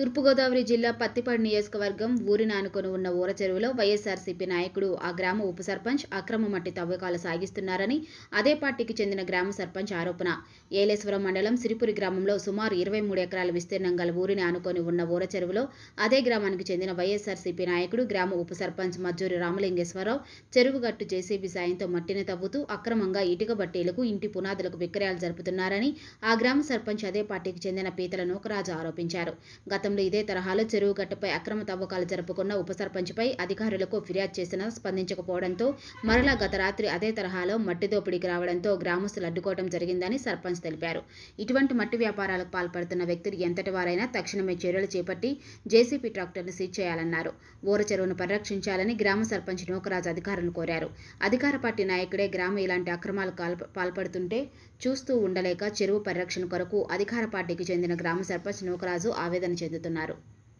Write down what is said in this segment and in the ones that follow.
తూర్పుగోదావరి జిల్లా పత్తిపాడు నియోజకవర్గం ఊరిని ఆనుకొని ఉన్న ఊర చెరువులో వైఎస్ఆర్సీపీ నాయకుడు ఆ గ్రామ ఉప సర్పంచ్ అక్రమ మట్టి తవ్వకాలు సాగిస్తున్నారని అదే పార్టీకి చెందిన గ్రామ సర్పంచ్ ఆరోపణ ఏలేశ్వరం మండలం సిరిపురి గ్రామంలో సుమారు ఇరవై మూడు ఎకరాల విస్తీర్ణం గల ఊరిని ఆనుకొని ఉన్న ఊర చెరువులో అదే గ్రామానికి చెందిన వైఎస్ఆర్సీపీ నాయకుడు గ్రామ ఉప సర్పంచ్ మజ్జూరి రామలింగేశ్వరరావు చెరువు గట్టు జేసీబీ సాయంతో మట్టిని తవ్వుతూ అక్రమంగా ఇటుక బట్టీలకు ఇంటి పునాదులకు విక్రయాలు జరుపుతున్నారని ఆ గ్రామ సర్పంచ్ అదే పార్టీకి చెందిన పీతల నూకరాజు ఆరోపించారు గతంలో ఇదే తరహాలో చెరువు గట్టుపై అక్రమ తవ్వకాలు జరుపుకున్న ఉప సర్పంచ్పై అధికారులకు ఫిర్యాదు చేసినా స్పందించకపోవడంతో మరలా గత రాత్రి అదే తరహాలో మట్టి దోపిడీకి రావడంతో గ్రామస్తులు అడ్డుకోవడం జరిగిందని సర్పంచ్ తెలిపారు ఇటువంటి మట్టి వ్యాపారాలకు పాల్పడుతున్న వ్యక్తులు ఎంతటి వారైనా తక్షణమే చర్యలు చేపట్టి జేసీపీ ట్రాక్టర్ను సీజ్ చేయాలన్నారు ఊర చెరువును పరిరక్షించాలని గ్రామ సర్పంచ్ నూకరాజు అధికారులను కోరారు అధికార పార్టీ నాయకుడే గ్రామ ఇలాంటి అక్రమాలు కాల్ప- పాల్పడుతుంటే చూస్తూ ఉండలేక చెరువు పరిరక్షణ కొరకు అధికార పార్టీకి చెందిన గ్రామ సర్పంచ్ నూకరాజు ఆవేదన చెందుతున్నారు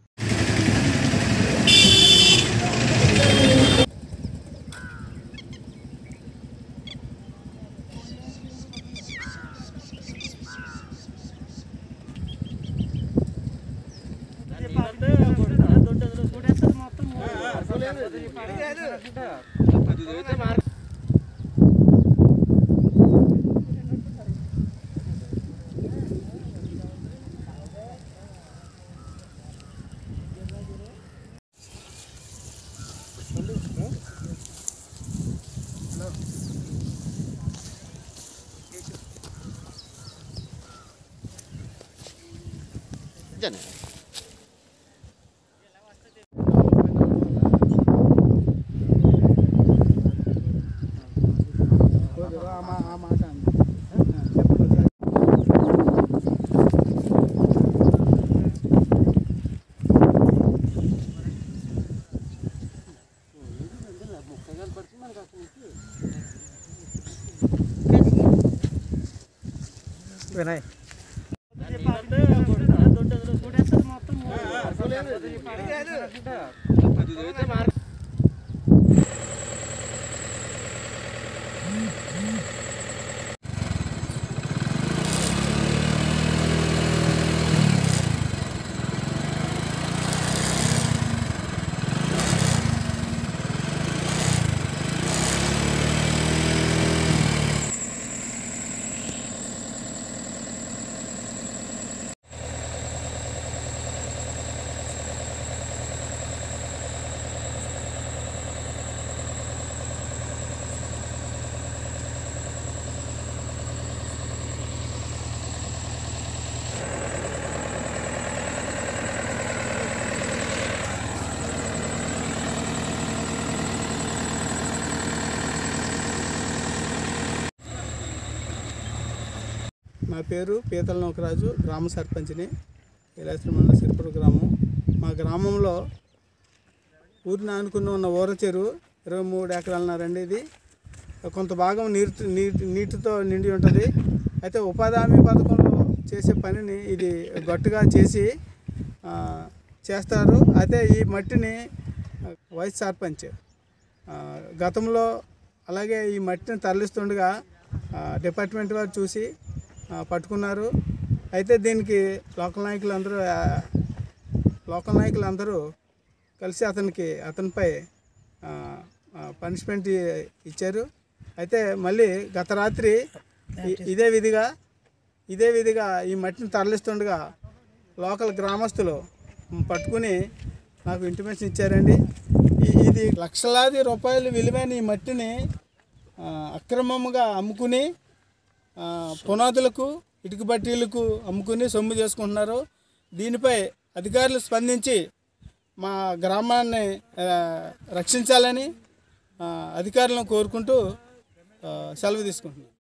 ఆ మాట అండి చెప్పండి వినయ్ నా పేరు పీతల నౌకరాజు గ్రామ సర్పంచ్ని ఇలాశ్వరం మండలం సిరిపుర గ్రామం మా గ్రామంలో ఊరిని ఆనుకుని ఉన్న ఊర చెరువు ఇరవై మూడు ఎకరాలన్నారండి ఇది కొంత భాగం నీరు నీటి నీటితో నిండి ఉంటుంది అయితే ఉపాధి హామీ పథకంలో చేసే పనిని ఇది గట్టుగా చేసి ఆ, చేస్తారు అయితే ఈ మట్టిని వైస్ సర్పంచ్ ఆ, గతంలో అలాగే ఈ మట్టిని తరలిస్తుండగా ఆ, డిపార్ట్మెంట్ వారు చూసి ఆ, పట్టుకున్నారు అయితే దీనికి లోకల్ నాయకులు అందరూ ఆ, లోకల్ నాయకులు అందరూ కలిసి అతనికి అతనిపై పనిష్మెంట్ ఇచ్చారు అయితే మళ్ళీ గత రాత్రి ఇ- ఇదే విధిగా ఇదే విధిగా ఈ మట్టిని తరలిస్తుండగా లోకల్ గ్రామస్తులు పట్టుకుని నాకు ఇంటిమేషన్ ఇచ్చారండి ఈ- ఇది లక్షలాది రూపాయలు విలువైన ఈ మట్టిని ఆ, అక్రమంగా అమ్ముకుని ఆ, పునాదులకు ఇటుక బట్టీలకు అమ్ముకుని సొమ్ము చేసుకుంటున్నారు దీనిపై అధికారులు స్పందించి మా గ్రామాన్ని ఆ, రక్షించాలని ఆ, అధికారులను కోరుకుంటూ ఆ, సెలవు తీసుకుంటున్నాను